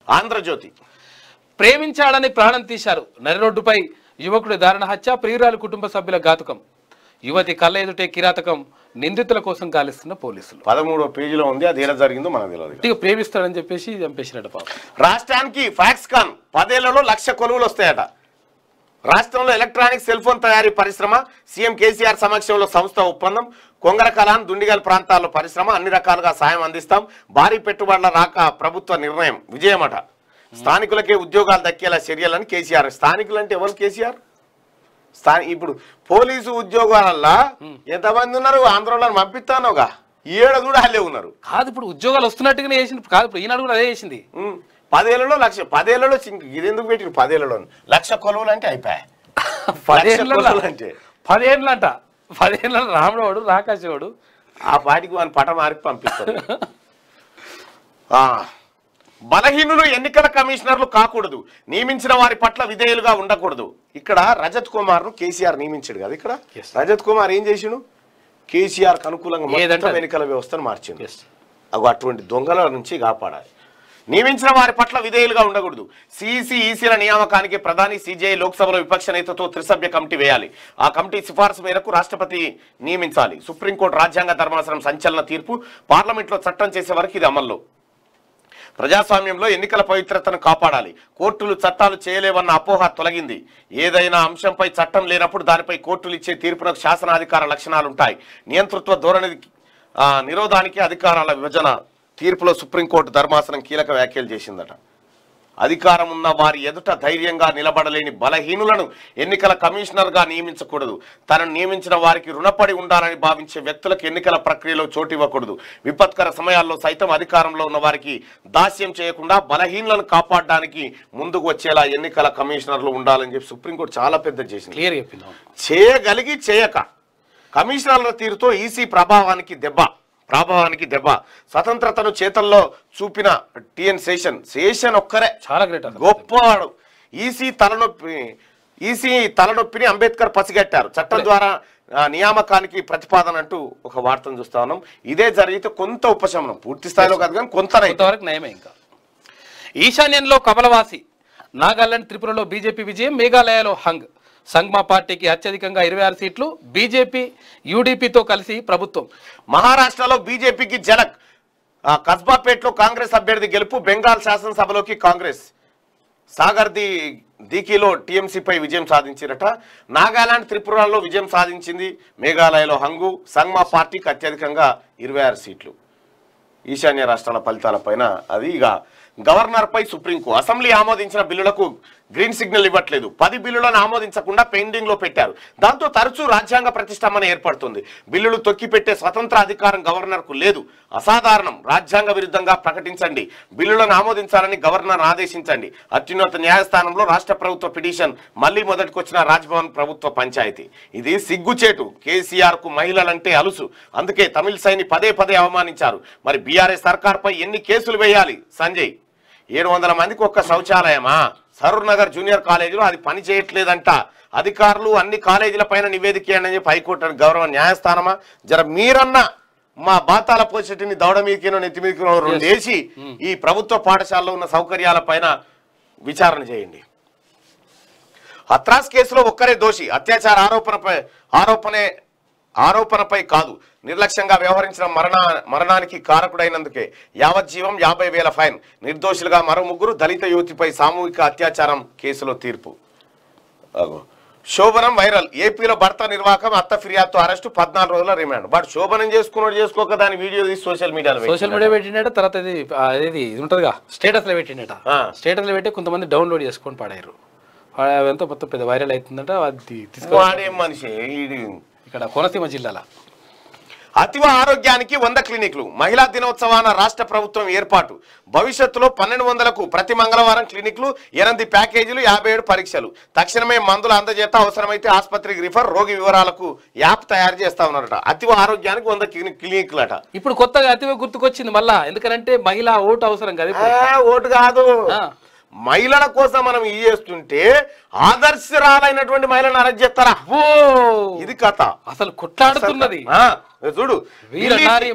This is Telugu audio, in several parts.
ఆంధ్రజ్యోతి ప్రేమించాడని ప్రాణం తీశారు నరిరోడ్డుపై యువకుడి దారుణ హత్య ప్రియురాలు కుటుంబ సభ్యుల ఘాతుకం యువతి కళ్ళ ఎదుటే కిరాతకం నిందితుల కోసం గాలిస్తున్న పోలీసులు పదమూడో పేజీలో ఉంది అది ఎలా జరిగిందో మనకు తెలియదు గట్టిగా ప్రేమిస్తాడని చెప్పేసి చంపేసినట్టు పాపం రాష్ట్రానికి ఫాక్స్కాన్ పదేళ్లలో లక్ష కొలువులు వస్తాయట రాష్ట్రంలో ఎలక్ట్రానిక్ సెల్ ఫోన్ తయారీ పరిశ్రమ సీఎం కేసీఆర్ సమక్షంలో సంస్థ ఒప్పందం కొంగరకలాన్ దుండిగల్ ప్రాంతాల్లో పరిశ్రమ అన్ని రకాలుగా సాయం అందిస్తాం భారీ పెట్టుబడుల రాక ప్రభుత్వ నిర్ణయం విజయమట స్థానికులకే ఉద్యోగాలు దక్కేలా చర్యలని కేసీఆర్ స్థానికులు అంటే ఎవరు కేసీఆర్ స్థాని ఇప్పుడు పోలీసు ఉద్యోగాలల్లా ఎంతమంది ఉన్నారు ఆంధ్రలో పంపిస్తానోగా ఏడు కూడా అల్లే ఉన్నారు కాదు ఇప్పుడు ఉద్యోగాలు వస్తున్నట్టుగానే చేసింది కాదు ఇప్పుడు ఈనాడు కూడా అదే చేసింది ఉమ్, పదేళ్లలో లక్ష పదేళ్లలో చింక- ఇది ఎందుకు పెట్టిరు పదేళ్లలో లక్ష కొలువులు అంటే అయిపోయా పదేళ్ళ కొలువులు అంటే పదేళ్ళంట పదేళ్ళ రాముడోడు రాకాశవాడు ఆ పాటికి వాని పట మారికి పంపిస్తారు ఆ, బలహీనులు ఎన్నికల కమిషనర్లు కాకూడదు నియమించిన వారి పట్ల విధేయులుగా ఉండకూడదు ఇక్కడ రజత్ కుమార్ ను కేసీఆర్ నియమించాడు కదా ఇక్కడ Yes. రజత్ కుమార్ ఏం చేసిండు కేసీఆర్ అనుకూలంగా ఏదంటే మొత్తం అది. ఎన్నికల వ్యవస్థను మార్చిండు Yes. అగో అటువంటి దొంగల నుంచి కాపాడాలి నియమించిన వారి పట్ల విధేయులుగా ఉండకూడదు సిఈసి ఈసీల నియామకానికి ప్రధాని సిజేఐ లోక్సభలో విపక్ష నేతతో త్రిసభ్య కమిటీ వేయాలి ఆ కమిటీ సిఫార్సు మేరకు రాష్ట్రపతి నియమించాలి సుప్రీంకోర్టు రాజ్యాంగ ధర్మాసనం సంచలన తీర్పు పార్లమెంట్లో చట్టం చేసే వరకు ఇది అమల్లో ప్రజాస్వామ్యంలో ఎన్నికల పవిత్రతను కాపాడాలి కోర్టులు చట్టాలు చేయలేవన్న అపోహ తొలగింది ఏదైనా అంశంపై చట్టం లేనప్పుడు దానిపై కోర్టులు ఇచ్చే తీర్పునకు శాసనాధికార లక్షణాలుంటాయి నియంతృత్వ ధోరణి ఆ, నిరోధానికి అధికారాల విభజన తీర్పులో సుప్రీంకోర్టు ధర్మాసనం కీలక వ్యాఖ్యలు చేసిందట అధికారం ఉన్న వారి ఎదుట ధైర్యంగా నిలబడలేని బలహీనులను ఎన్నికల కమిషనర్గా నియమించకూడదు తనను నియమించిన వారికి రుణపడి ఉండాలని భావించే వ్యక్తులకు ఎన్నికల ప్రక్రియలో చోటు ఇవ్వకూడదు విపత్కర సమయాల్లో సైతం అధికారంలో ఉన్న వారికి దాస్యం చేయకుండా బలహీనులను కాపాడడానికి ముందుకు వచ్చేలా ఎన్నికల కమిషనర్లు ఉండాలని చెప్పి సుప్రీంకోర్టు చాలా పెద్ద చేసింది క్లియర్ చెప్పింది అవును. చేయగలిగి చేయక కమిషనర్ల తీరుతో ఈసీ ప్రభావానికి దెబ్బ ప్రభావానికి దెబ్బ స్వతంత్రతను చేతల్లో చూపిన టిఎన్ శేషన్ శేషన్ ఒక్కరే చాలా గ్రేట్ అసలు గొప్పవాడు ఈసీ తలనొప్పి ఈసీ తలనొప్పిని అంబేద్కర్ పసిగట్టారు చట్టం ద్వారా ఆ, నియామకానికి ప్రతిపాదన అంటూ ఒక వార్తను చూస్తా ఉన్నాం ఇదే జరిగితే కొంత ఉపశమనం పూర్తి స్థాయిలో కాదు కానీ కొంతనైతే కొంతవరకు నయమే ఇంకా ఈశాన్యంలో కమలవాసి నాగాలాండ్ త్రిపురలో బీజేపీ విజయం మేఘాలయలో హంగ్ సంగ్మా పార్టీకి అత్యధికంగా ఇరవై ఆరు సీట్లు బీజేపీ యూడీపీతో కలిసి ప్రభుత్వం మహారాష్ట్రలో బీజేపీకి జలక్ ఆ, కస్బాపేట్లో కాంగ్రెస్ అభ్యర్థి గెలుపు బెంగాల్ శాసనసభలోకి కాంగ్రెస్ సాగర్ ది దీకిలో టీఎంసీపై విజయం సాధించిరట నాగాలాండ్ త్రిపురలో విజయం సాధించింది మేఘాలయలో హంగు సంగ్మా పార్టీకి అత్యధికంగా ఇరవై ఆరు సీట్లు ఈశాన్య రాష్ట్రాల ఫలితాలపైన అది ఇక గవర్నర్పై సుప్రీంకు అసెంబ్లీ ఆమోదించిన బిల్లులకు గ్రీన్ సిగ్నల్ ఇవ్వట్లేదు పది బిల్లులను ఆమోదించకుండా పెండింగ్ లో పెట్టారు దాంతో తరచూ రాజ్యాంగ ప్రతిష్టంభన ఏర్పడుతుంది బిల్లులు తొక్కిపెట్టే స్వతంత్ర అధికారం గవర్నర్ కు లేదు అసాధారణం రాజ్యాంగ విరుద్ధంగా ప్రకటించండి బిల్లులను ఆమోదించాలని గవర్నర్ ఆదేశించండి అత్యున్నత న్యాయస్థానంలో రాష్ట్ర ప్రభుత్వ పిటిషన్ మళ్లీ మొదటికొచ్చిన రాజ్భవన్ ప్రభుత్వ పంచాయతీ ఇది సిగ్గుచేటు కేసీఆర్ కు మహిళలంటే అలుసు అందుకే తమిళ సైని పదే పదే అవమానించారు మరి బీఆర్ఎస్ సర్కార్పై ఎన్ని కేసులు వేయాలి సంజయ్ ఏడు వందల మందికి ఒక్క శౌచాలయమా సరూర్ నగర్ జూనియర్ కాలేజీలో అది పని చేయట్లేదంట అధికారులు అన్ని కాలేజీల పైన నివేదిక ఇవ్వండి అని చెప్పి హైకోర్టు గౌరవ న్యాయస్థానమా జర మీరన్నా మా బాతాల పోషటిని దౌడ మీదకినో నెత్తి మీదకినో రెండు వేసి ఈ ప్రభుత్వ పాఠశాలలో ఉన్న సౌకర్యాల పైన విచారణ చేయండి హత్రాస్ కేసులో ఒక్కరే దోషి అత్యాచార ఆరోపణపై ఆరోపణే ఆరోపణపై కాదు నిర్లక్ష్యంగా వ్యవహరించిన మరణ మరణానికి కారకుడైనందుకే యావజ్జీవం యాభై వేల ఫైన్ నిర్దోషులుగా మరో ముగ్గురు దళిత యువతిపై సామూహిక అత్యాచారం కేసులో తీర్పు అగో. శోభనం వైరల్ ఏపీలో భర్త నిర్వాహకం అత్త ఫిర్యాదుతో అరెస్టు పద్నాలుగు రోజుల రిమాండ్ బట్ శోభనం చేసుకున్నాడు చేసుకోక దాని వీడియో తీసి సోషల్ మీడియాలో సోషల్ మీడియా పెట్టినట తర్వాత ఇది ఆ, ఇది ఇది ఉంటుందిగా స్టేటస్ లో పెట్టినట ఆ. స్టేటస్ లో పెట్టి కొంతమంది డౌన్లోడ్ చేసుకొని పాడారు అదంతా మొత్తం పెద్ద వైరల్ అవుతుందంట అది తీసుకో వాడేం మనిషి ఈడు. ఇక్కడ కోనసీమ జిల్లాల అతివ ఆరోగ్యానికి వంద క్లినిక్లు మహిళా దినోత్సవాన రాష్ట్ర ప్రభుత్వం ఏర్పాటు భవిష్యత్తులో పన్నెండు వందలకు ప్రతి మంగళవారం క్లినిక్లు ఎనిమిది ప్యాకేజీలు యాభై ఏడు పరీక్షలు తక్షణమే మందులు అందజేత అవసరమైతే ఆసుపత్రికి రిఫర్ రోగి వివరాలకు యాప్ తయారు చేస్తా ఉన్నారట అతివ ఆరోగ్యానికి వంద క్లిని- క్లినిక్లు అట ఇప్పుడు కొత్తగా అతివే గుర్తుకొచ్చింది మళ్ళా ఎందుకంటే మహిళా ఓటు అవసరం కదా ఇప్పుడు. ఆ, ఓటు కాదు ఆ. మహిళల కోసం మనం ఇది చేస్తుంటే ఆదర్శరాలైనటువంటి మహిళలను అరెస్ట్ చేస్తారా ఓ ఇది కథ అసలు కొట్లాడుతున్నది ఆ, చూడు వీర ఢిల్లీ- నారీమణి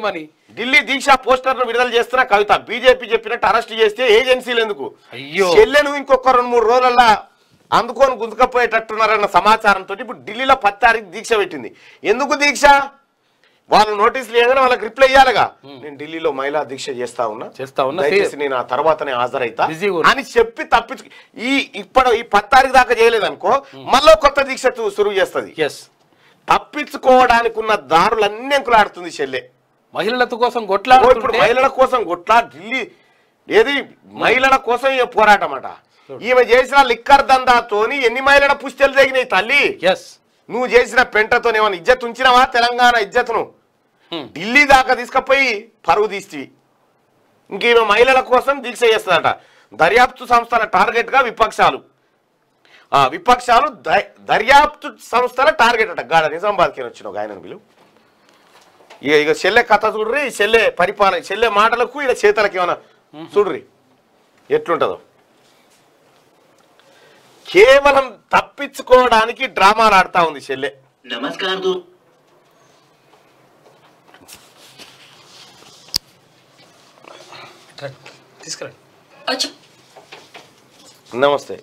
ఢిల్లీ దీక్ష పోస్టర్ను విడుదల చేస్తున్న కవిత బీజేపీ చెప్పినట్టు అరెస్ట్ చేస్తే ఏజెన్సీలు ఎందుకు అయ్యో. చెల్లెను ఇంకొక రెండు మూడు రోజులల్లా అందుకొని గుంజుకపోయేటట్టున్నారన్న సమాచారంతో ఇప్పుడు ఢిల్లీలో పది తారీఖు దీక్ష పెట్టింది ఎందుకు దీక్ష వాళ్ళు నోటీసులు ఇవ్వగానే వాళ్ళకి రిప్లై ఇవ్వాలిగా నేను ఢిల్లీలో మహిళా దీక్ష చేస్తా ఉన్నా చేస్తా ఉన్నా. దయచేసి నేను ఆ తర్వాతనే హాజరైతా బిజీగా ఉన్నా. అని చెప్పి తప్పించు ఈ ఇప్పుడు ఈ పది తారీఖు దాకా చేయలేదనుకో మళ్ళీ కొత్త దీక్ష చు- సురువు చేస్తుంది ఎస్ తప్పించుకోవడానికి ఉన్న దారులన్నీ ఎంకులాడుతుంది చెల్లె మహిళల కోసం ఓ ఇప్పుడు కొట్లాడుతుంటే మహిళల కోసం కొట్లా ఢిల్లీ ఏది మహిళల కోసం ఈ పోరాటం అట ఈమె చేసిన లిక్కర్ దందాతోని ఎన్ని మహిళల పుస్తెలు తెగినాయి తల్లి ఎస్ నువ్వు చేసిన పెంటతో ఏమైనా ఇజ్జత్ ఉంచినవా తెలంగాణ ఇజ్జత్ను ఢిల్లీ దాకా తీసుకుపోయి పరువు తీస్తివి ఇంక ఈమె మహిళల కోసం దీక్ష చేస్తుందట దర్యాప్తు సంస్థల టార్గెట్ గా విపక్షాలు ఆ విపక్షాలు ద- దర్యాప్తు సంస్థల టార్గెట్ అట గాడ నిజామాబాద్కి వచ్చిన ఒక ఆయన వీళ్ళు ఇక ఇక చెల్లె కథ చూడ్రి ఈ చెల్లె పరిపాలన చెల్లె మాటలకు ఇక చేతలకు ఏమైనా చూడ్రి ఎట్లుంటుందో కేవలం తప్పించుకోవడానికి డ్రామాలు ఆడుతా ఉంది చెల్లె नमस्कार दो తీసుకురండి अच्छा నమస్తే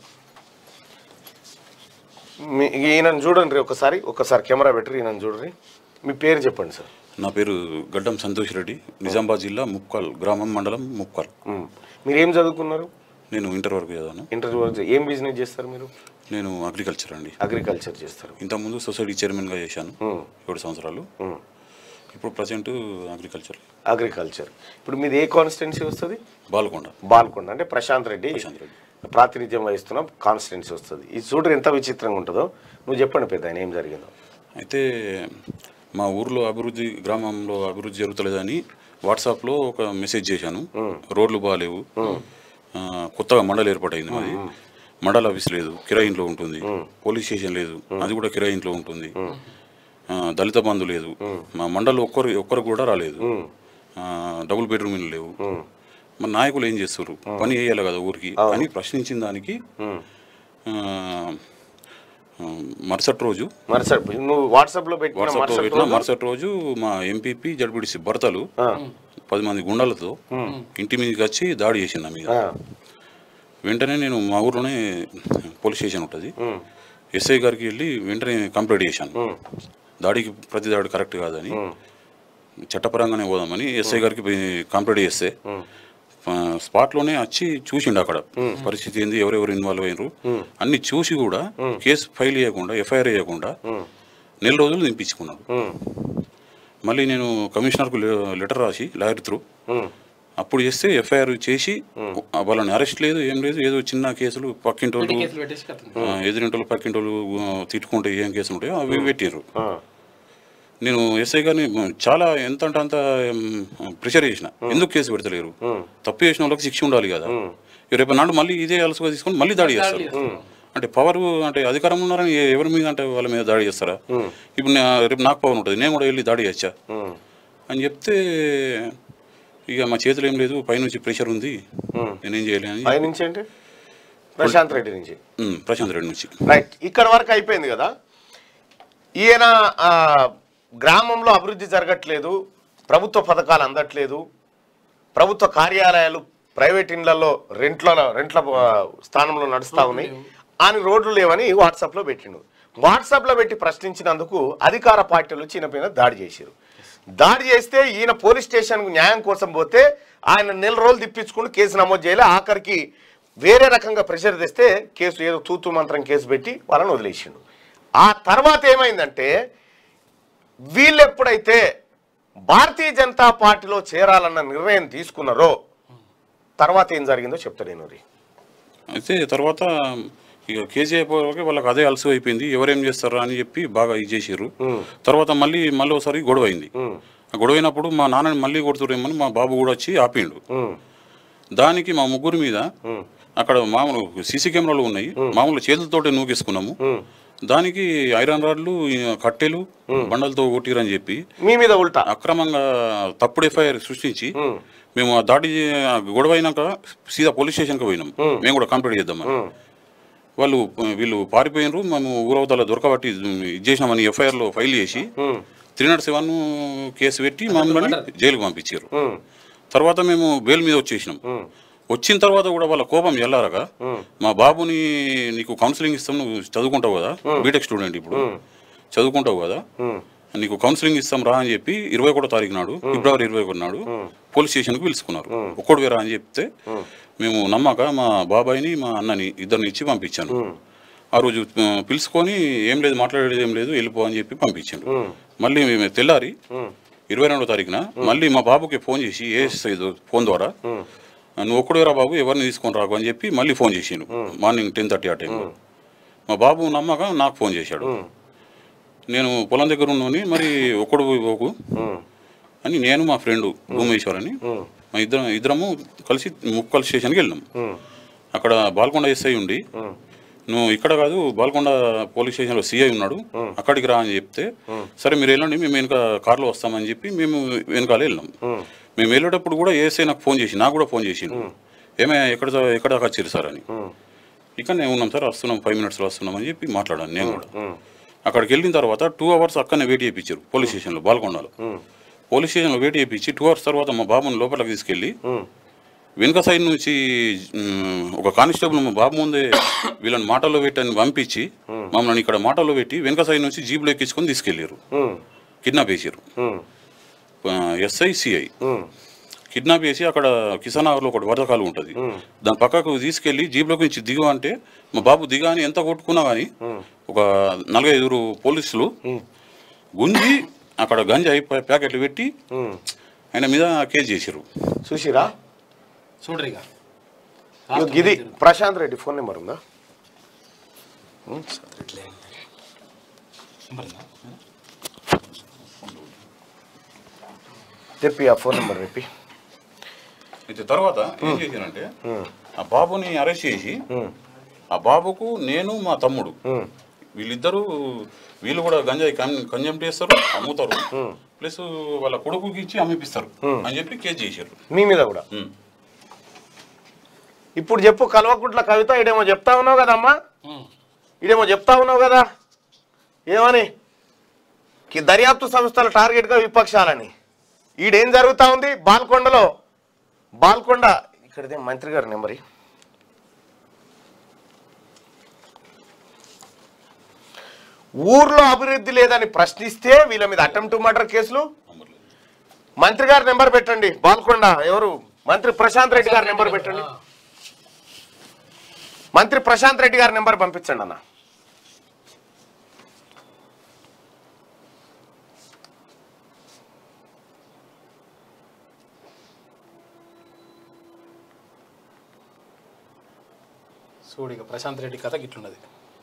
మీ ఈయనను చూడండి ఒకసారి ఒకసారి కెమెరా పెట్టి ఈయనను చూడండి మీ పేరు చెప్పండి సార్ నా పేరు గడ్డం సంతోష్ రెడ్డి నిజామాబాద్ జిల్లా ముక్కాల్ గ్రామం మండలం ముక్కాల్ ఉమ్. మీరు ఏం చదువుకున్నారు నేను ఇంటర్ వరకు చదివాను ఇంటర్వ్యూ ఏం బిజినెస్ చేస్తారు మీరు నేను అగ్రికల్చర్ అండి అగ్రికల్చర్ చేస్తారు ఇంతకుముందు సొసైటీ చైర్మన్గా చేశాను ఉమ్. ఏడు సంవత్సరాలు ఉమ్. ఇప్పుడు ప్రజెంట్ అగ్రికల్చర్ అగ్రికల్చర్ ఇప్పుడు మీది ఏ కాన్స్టిట్యున్సీ వస్తుంది బాల్కొండ బాల్కొండ అంటే ప్రశాంత్ రెడ్డి ప్రశాంత్ రెడ్డి. ప్రాతినిధ్యం వహిస్తున్న కాన్స్టిట్యున్సీ వస్తుంది ఇది చూడరు ఎంత విచిత్రంగా ఉంటుందో నువ్వు చెప్పండి పెద్ద ఆయన ఏం జరిగిందో అయితే మా ఊర్లో అభివృద్ధి గ్రామంలో అభివృద్ధి జరుగుతలేదని వాట్సాప్లో ఒక మెసేజ్ చేశాను రోడ్లు బాగాలేవు ఆ, కొత్తగా మండలి ఏర్పాటైంది మాది మండల ఆఫీస్ లేదు కిరాయి ఇంట్లో ఉంటుంది పోలీస్ స్టేషన్ లేదు అది కూడా కిరాయి ఇంట్లో ఉంటుంది ఆ, దళిత బంధు లేదు మా మండలి ఒక్కరు ఒక్కరు కూడా రాలేదు ఆ, డబుల్ బెడ్రూమ్ ఇల్లు లేవు మన నాయకులు ఏం చేస్తారు పని చేయాలి కదా ఊరికి అని ప్రశ్నించిన దానికి ఆ, ఆ, మరుసటి రోజు మరుసటి నువ్వు వాట్సాప్ లో పెట్టిన వాట్సాప్ లో మరుసటి పెట్టిన రోజు మరుసటి రోజు మా ఎంపీపీ జడ్పీటీసీ భర్తలు ఆ, పది మంది గుండాలతో ఇంటి మీదకి వచ్చి దాడి చేసింది నా మీద ఆ, వెంటనే నేను మా ఊర్లోనే పోలీస్ స్టేషన్ ఉంటుంది ఉమ్, ఎస్ఐ గారికి వెళ్ళి వెంటనే కంప్లైంట్ చేశాను ఉమ్, దాడికి ప్రతి దాడి కరెక్ట్ కాదని చట్టపరంగానే పోదామని ఎస్ఐ గారికి పోయి కంప్లైంట్ చేస్తే ఆ, స్పాట్లోనే వచ్చి చూసిండు అక్కడ పరిస్థితి ఏంది ఎవరెవరు ఇన్వాల్వ్ అయ్యారు అన్ని చూసి కూడా కేసు ఫైల్ చేయకుండా ఎఫ్ఐఆర్ చేయకుండా నెల రోజులు దింపించుకున్నాడు ఉమ్, మళ్ళీ నేను కమిషనర్కు లె- లెటర్ రాసి లాయర్ త్రూ ఉమ్, అప్పుడు చేస్తే ఎఫ్ఐఆర్ చేసి వాళ్ళని అరెస్ట్ లేదు ఏం లేదు ఏదో చిన్న కేసులు పక్కింటోళ్ళు కేసులు పెట్టేసి కథం. ఆ, ఎదురింటోళ్ళు పక్కింటోళ్ళు ఆ, తిట్టుకుంటే ఏం కేసులు ఉంటాయో అవి పెట్టారు ఆ, నేను ఎస్ఐ గారిని చాలా ఎంత అంటే అంత ప్రెషర్ చేసిన ఎందుకు కేసు పెడతలేరు తప్పు చేసిన వాళ్ళకి శిక్ష ఉండాలి కదా ఇక రేపు నాడు మళ్ళీ ఇదే అలసుగా తీసుకొని మళ్ళీ దాడి చేస్తారు అంటే పవర్ అంటే అధికారం ఉన్నారని ఎ- ఎవరి మీద అంటే వాళ్ళ మీద దాడి చేస్తారా ఇప్పుడు నా- రేపు నాకు పవర్ ఉంటుంది నేను కూడా వెళ్ళి దాడి చేయొచ్చా ఉమ్, అని చెప్తే ఇక మా చేతిలో ఏం లేదు పైనుంచి ప్రెషర్ ఉంది ఉమ్. నేనేం చేయలే అని పై నుంచి అంటే ప్రశాంత్ రెడ్డి నుంచి ఉమ్, ప్రశాంత్ రెడ్డి నుంచి రైట్ ఇక్కడ వరకు అయిపోయింది కదా ఈయన ఆ, గ్రామంలో అభివృద్ధి జరగట్లేదు ప్రభుత్వ పథకాలు అందట్లేదు ప్రభుత్వ కార్యాలయాలు ప్రైవేట్ ఇండ్లలో రెంట్ల రెంట్ల ఆ, స్థానంలో నడుస్తూ ఉన్నాయి అని రోడ్లు లేవని వాట్సాప్లో పెట్టిండు వాట్సాప్లో పెట్టి ప్రశ్నించినందుకు అధికార పార్టీలు వచ్చి ఈయన పైన దాడి చేశారు దాడి చేస్తే ఈయన పోలీస్ స్టేషన్కు న్యాయం కోసం పోతే ఆయన నెల రోజులు తిప్పించుకుని కేసు నమోదు చేయలే ఆఖరికి వేరే రకంగా ప్రెషర్ తెస్తే కేసు ఏదో తూతు మంత్రం కేసు పెట్టి వాళ్ళని వదిలేసిండు ఆ తర్వాత ఏమైందంటే వీళ్ళు ఎప్పుడైతే భారతీయ జనతా పార్టీలో చేరాలన్న నిర్ణయం తీసుకున్నారో తర్వాత ఏం జరిగిందో చెప్తా నేను రీ. అయితే తర్వాత ఇక కేజీ అయిపోయాక వాళ్ళకి అదే అలసి అయిపోయింది ఎవరేం చేస్తారా అని చెప్పి బాగా ఇది చేసారు తర్వాత మళ్ళీ మళ్ళీ ఒకసారి గొడవ అయింది ఆ గొడవ అయినప్పుడు మా నాన్నని మళ్ళీ కొడుతురేమని మా బాబు కూడా వచ్చి ఆపిండు ఉమ్, దానికి మా ముగ్గురు మీద అక్కడ మామూలు సీసీ కెమెరాలు ఉన్నాయి మామూలు చేతులతోటే నూకేసుకున్నాము దానికి ఐరన్ రాడ్లు ఈ కట్టెలు బండలతో కొట్టిరని చెప్పి మీ మీద ఉల్టా అక్రమంగా తప్పుడు ఎఫ్ఐఆర్ సృష్టించి మేము ఆ దాడి ఆ గొడవ అయినాక సీదా పోలీస్ స్టేషన్కి పోయినాం మేము కూడా కంప్లైంట్ చేద్దామని వాళ్ళు వీళ్ళు పారిపోయినరు మేము ఊరవతల దొరకబట్టి ఇది చేసినామని ఎఫ్ఐఆర్లో ఫైల్ చేసి త్రీ నాట్ సెవెన్ కేసు పెట్టి మమ్మల్ని జైలుకు పంపించారు ఉమ్, తర్వాత మేము బెయిల్ మీద వచ్చేసినాం ఉమ్, వచ్చిన తర్వాత కూడా వాళ్ళ కోపం ఎల్లారగా మా బాబుని నీకు కౌన్సిలింగ్ ఇస్తాం నువ్వు చదువుకుంటావు కదా బీటెక్ స్టూడెంట్ ఇప్పుడు చదువుకుంటావు కదా ఉమ్, నీకు కౌన్సిలింగ్ ఇస్తాం రా అని చెప్పి ఇరవై ఒకటో తారీఖు నాడు ఫిబ్రవరి ఇరవై ఒకటి నాడు పోలీస్ స్టేషన్కి పిలుచుకున్నారు ఒక్కడు వేరా అని చెప్తే మేము నమ్మక మా బాబాయిని మా అన్నని ఇద్దరిని ఇచ్చి పంపించాను ఆ రోజు ఆ, పిలుచుకొని ఏం లేదు మాట్లాడేది ఏం లేదు వెళ్ళిపో అని చెప్పి పంపించాడు మళ్ళీ మేము తెల్లారి ఇరవై రెండో తారీఖున మళ్ళీ మా బాబుకి ఫోన్ చేసి ఏఎస్ఐ ఫోన్ ద్వారా నువ్వు ఒక్కడేరా బాబు ఎవరిని తీసుకొని రాకు అని చెప్పి మళ్ళీ ఫోన్ చేసిండు మార్నింగ్ టెన్ థర్టీ ఆ టైంలో మా బాబు నమ్మక నాకు ఫోన్ చేశాడు నేను పొలం దగ్గర ఉన్నాని మరి ఒక్కడు పోకు ఉమ్, అని నేను మా ఫ్రెండ్ భూమేశ్వర్ అని మా ఇద్దరం ఇద్దరము కలిసి ముక్కల్ స్టేషన్కి వెళ్ళినాం ఉమ్, అక్కడ బాల్కొండ ఎస్ఐ ఉండి నువ్వు ఇక్కడ కాదు బాల్కొండ పోలీస్ స్టేషన్లో సిఐ ఉన్నాడు అక్కడికి రా అని చెప్తే సరే మీరు వెళ్ళండి మేము వెనుక కార్లో వస్తామని చెప్పి మేము వెనకాల వెళ్ళినాం మేము వెళ్ళేటప్పుడు కూడా ఏఎస్ఐ నాకు ఫోన్ చేసి నాకు కూడా ఫోన్ చేసిండు ఏమే ఎక్కడ ఎక్కడ దాకా వచ్చారు సార్ అని ఇక్కడ నేను ఉన్నాం సార్ వస్తున్నాం ఫైవ్ మినిట్స్లో వస్తున్నాం అని చెప్పి మాట్లాడాను నేను కూడా అక్కడికి వెళ్ళిన తర్వాత టూ అవర్స్ అక్కడనే వెయిట్ చేయించారు పోలీస్ స్టేషన్లో బాల్కొండలో పోలీస్ స్టేషన్లో వెయిట్ చేయించి టూ అవర్స్ తర్వాత మా బాబుని లోపలికి తీసుకెళ్ళి ఉమ్, వెనుక సైడ్ నుంచి మ్, ఒక కానిస్టేబుల్ మా బాబు ముందే వీళ్ళని మాటల్లో పెట్టని పంపించి మమ్మల్ని ఇక్కడ మాటల్లో పెట్టి వెనుక సైడ్ నుంచి జీపులో ఎక్కించుకొని తీసుకెళ్ళారు ఉమ్, కిడ్నాప్ చేశారు ఉమ్, ఎస్ఐ సిఐ ఉమ్, కిడ్నాప్ చేసి అక్కడ కిసానగర్లో ఒకటి వరదకాలు ఉంటుంది దాని పక్కకు తీసుకెళ్లి జీప్లోకి నుంచి దిగు అంటే మా బాబు దిగా అని ఎంత కొట్టుకున్నా కానీ ఒక నలభైదుగురు పోలీసులు గుంజి అక్కడ గంజాయి ప్యా- ప్యాకెట్లు పెట్టి ఉమ్. ఆయన మీద కేసు చేశారు చూసిరా చూడరిగా ఇగో ఇది ప్రశాంత్ రెడ్డి ఫోన్ నెంబర్ ఉందా చెప్పి ఆ ఫోన్ నెంబర్ చెప్పి అయితే తర్వాత ఏం చేశానంటే ఆ బాబుని అరెస్ట్ చేసి ఆ బాబుకు నేను మా తమ్ముడు వీళ్ళిద్దరూ వీళ్ళు కూడా గంజాయి కన్జంప్ట్ చేస్తారు అమ్ముతారు ప్లస్ వాళ్ళ కొడుకుకి ఇచ్చి అమ్మిపిస్తారు అని చెప్పి కేసు చేశారు మీ మీద కూడా ఉమ్. ఇప్పుడు చెప్పు కల్వకుంట్ల కవిత ఇడేమో చెప్తా ఉన్నావు కదమ్మా ఇడేమో చెప్తా ఉన్నావు కదా ఏమని కి దర్యాప్తు సంస్థల టార్గెట్గా విపక్షాలని ఈడేం జరుగుతా ఉంది బాల్కొండలో బాల్కొండ ఇక్కడదే మంత్రి గారి నెంబరి ఊర్లో అభివృద్ధి లేదని ప్రశ్నిస్తే వీళ్ళ మీద అటెంప్ట్ మర్డర్ కేసులు మంత్రి గారి నెంబర్ పెట్టండి బాల్కొండ ఎవరు మంత్రి ప్రశాంత్ రెడ్డి గారి నెంబర్ పెట్టండి మంత్రి ప్రశాంత్ రెడ్డి గారి నెంబర్ పంపించండి అన్న చూడిగా ప్రశాంత్ రెడ్డి కథ గిట్లున్నది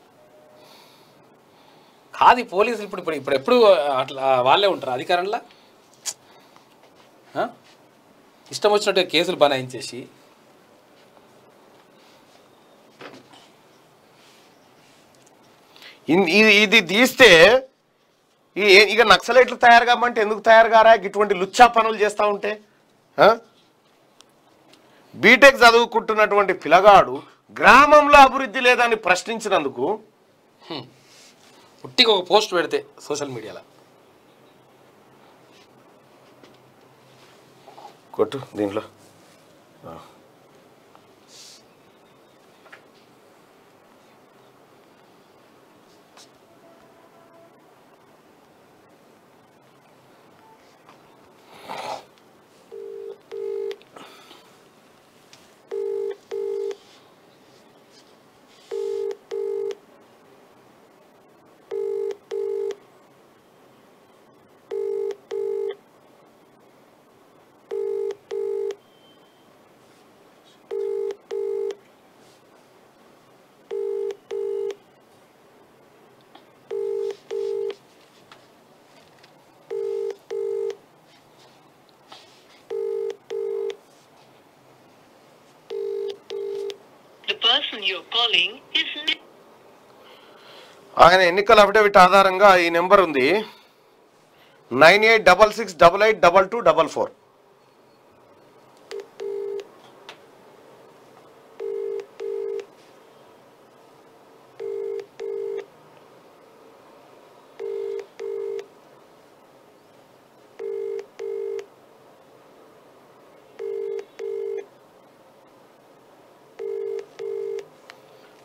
కాదు ఈ పోలీసులు ఇప్పుడు ఇప్పుడు ఇప్పుడు ఎప్పుడు అట్లా వాళ్ళే ఉంటారు అధికారంలో ఆ? ఇష్టం వచ్చినట్టు కేసులు బనాయించేసి ఇన్- ఇది ఇది తీస్తే ఈ ఏ- ఇక నక్సలైట్లు తయారు కామంటే ఎందుకు తయారు కారా ఇటువంటి లుచ్చా పనులు చేస్తూ ఉంటే ఆ? బీటెక్ చదువుకుంటున్నటువంటి పిల్లగాడు గ్రామంలో అభివృద్ధి లేదని ప్రశ్నించినందుకు ఉట్టిగా ఒక పోస్ట్ పెడితే సోషల్ మీడియాలో కొట్టు దీంట్లో The person you're calling is not. ఆయన ఎన్నికల అఫిడవిట్ ఆధారంగా ఈ నెంబర్ ఉంది nine eight double six double eight double two double four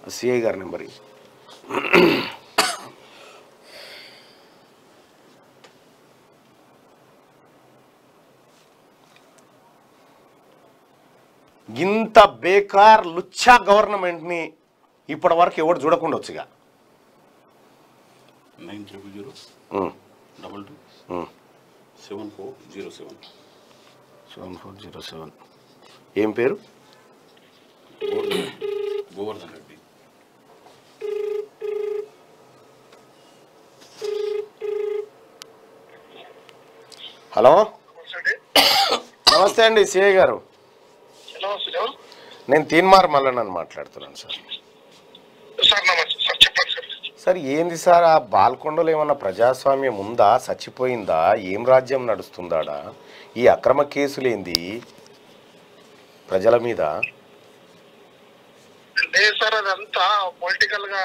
CI గారి నెంబర్ ఇయ్యి. ఇంత బేకార్ లుచ్చా గవర్నమెంట్ని ఇప్పటి వరకు ఎవడు చూడకుండా వచ్చిగా nine triple zero double two seven four zero seven seven four zero seven ఏం పేరు గోవర్ధన్ రెడ్డి హలో నమస్తే అండి సిఐ గారు నేను తీన్మార్ మల్లనని మాట్లాడుతున్నాను సార్ సార్ నమస్తే సార్ చెప్పండి సార్ సార్ ఏంది సార్ ఆ బాల్కొండలో ఏమన్నా ప్రజాస్వామ్యం ఉందా చచ్చిపోయిందా ఏం రాజ్యం నడుస్తుందాడా ఈ అక్రమ కేసులేంది ప్రజల మీద లేదు సార్ అదంతా పొలిటికల్ గా